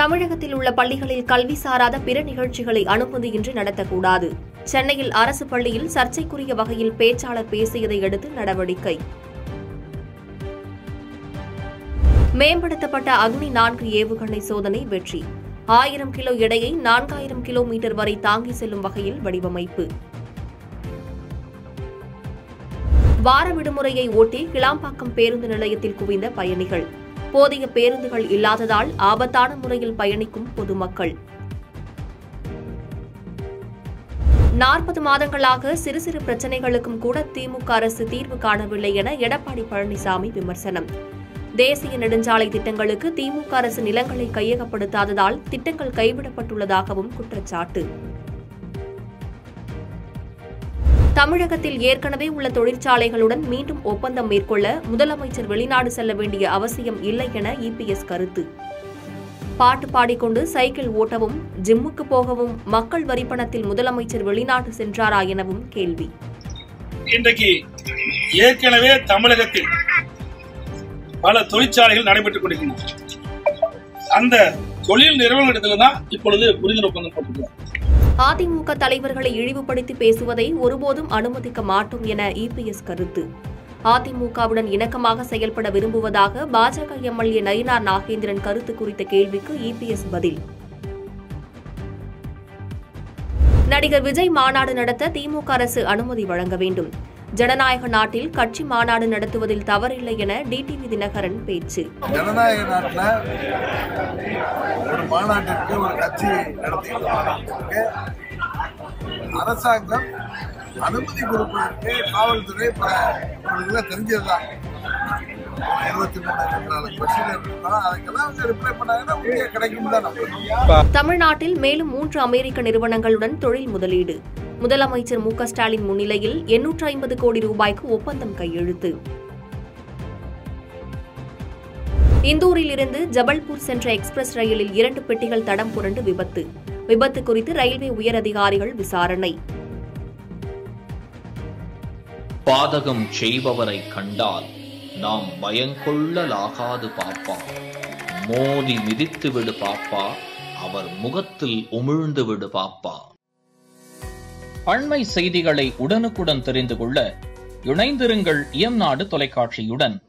தமிழகத்தில் உள்ள பள்ளிகளில் கல்வி சாராத பிற நிகழ்ச்சிகளை அனுமதியின்றி நடத்தக்கூடாது சென்னையில் அரசு பள்ளியில் சர்ச்சைக்குரிய வகையில் பேச்சாளர் பேசியதை அடுத்து நடவடிக்கை மேம்படுத்தப்பட்ட அக்னி நான்கு ஏவுகணை சோதனை வெற்றி ஆயிரம் கிலோ எடையை நான்காயிரம் கிலோமீட்டர் வரை தாங்கி செல்லும் வகையில் வடிவமைப்பு வார விடுமுறையை ஒட்டி கிளாம்பாக்கம் பேருந்து நிலையத்தில் குவிந்த பயணிகள் போதிய பேருந்துகள் இல்லாததால் ஆபத்தான முறையில் பயணிக்கும் பொதுமக்கள் நாற்பது மாதங்களாக சிறு சிறு பிரச்சினைகளுக்கும் கூட திமுக அரசு தீர்வு காணவில்லை என எடப்பாடி பழனிசாமி விமர்சனம் தேசிய நெடுஞ்சாலை திட்டங்களுக்கு திமுக அரசு நிலங்களை கையகப்படுத்தாததால் திட்டங்கள் கைவிடப்பட்டுள்ளதாகவும் குற்றச்சாட்டு தமிழகத்தில் ஏற்கனவே உள்ள தொழிற்சாலைகளுடன் மீண்டும் ஒப்பந்தம் மேற்கொள்ள முதலமைச்சர் வெளிநாடு செல்ல வேண்டிய அவசியம் இல்லை என இபிஎஸ் கருத்து பாட்டு பாடிக்கொண்டு சைக்கிள் ஓட்டவும் ஜிம்முக்கு போகவும் மக்கள் வரிப்பணத்தில் முதலமைச்சர் வெளிநாடு சென்றாரா எனவும் கேள்வி இன்றைக்கு ஏற்கனவே தமிழகத்தில் பல தொழிற்சாலைகள் நடைபெற்றுக் கொண்டிருக்கின்றன அந்த தொழில் நிறுவனத்தில் தான் இப்பொழுது புரிந்துணர்வு ஒப்பந்தம் போட்டுள்ளோம் அதிமுக தலைவர்களை இழிவுபடுத்தி பேசுவதை ஒருபோதும் அனுமதிக்க மாட்டோம் என இபிஎஸ் கருத்து அதிமுகவுடன் இணக்கமாக செயல்பட விரும்புவதாக பாஜக எம்எல்ஏ நயினார் நாகேந்திரன் கருத்து குறித்த கேள்விக்கு இபிஎஸ் பதில் நடிகர் விஜய் மாநாடு நடத்த திமுக அரசு அனுமதி வழங்க வேண்டும் ஜனநாயக நாட்டில் கட்சி மாநாடு நடத்துவதில் தவறில்லை என டிடிவி தினகரன் பேச்சு ஜனநாயக நாட்டில் ஒரு மாநாட்டிற்கு ஒரு கட்சி நடத்துகிற மாநாட்டிற்கு அரசாங்கம் அனுமதி கொடுப்பதற்கு காவல்துறை பல உங்களுக்கு தெரிஞ்சதுதான் இருபத்தி மூணு இருபத்தி நாலு கொஸ்டின் இருந்தாலும் அதுக்கெல்லாம் அவங்க ரிப்ளை பண்ணாங்கன்னா உரிய கிடைக்கும் தான் நம்புறோம் தமிழ்நாட்டில் மேலும் மூன்று அமெரிக்க நிறுவனங்களுடன் தொழில் முதலீடு முதலமைச்சர் மு க ஸ்டாலின் முன்னிலையில் எண்ணூற்று ஐம்பது கோடி ரூபாய்க்கு ஒப்பந்தம் கையெழுத்து இந்தூரில் இருந்து ஜபல்பூர் சென்ற எக்ஸ்பிரஸ் ரயிலில் இரண்டு பெட்டிகள் தடம் புரண்டு விபத்து விபத்து குறித்து ரயில்வே உயரதிகாரிகள் விசாரணை பாதகம் செய்பவரை கண்டால் நாம் பயங்கொள்ளலாகாது பாப்பா மோதி மிதித்து விடு பாப்பா அவர் முகத்தில் உமிழ்ந்து விடு பாப்பா அண்மை செய்திகளை உடனுக்குடன் தெரிந்து கொள்ள இணைந்திருங்கள் இயம்நாடு தொலைக்காட்சியுடன்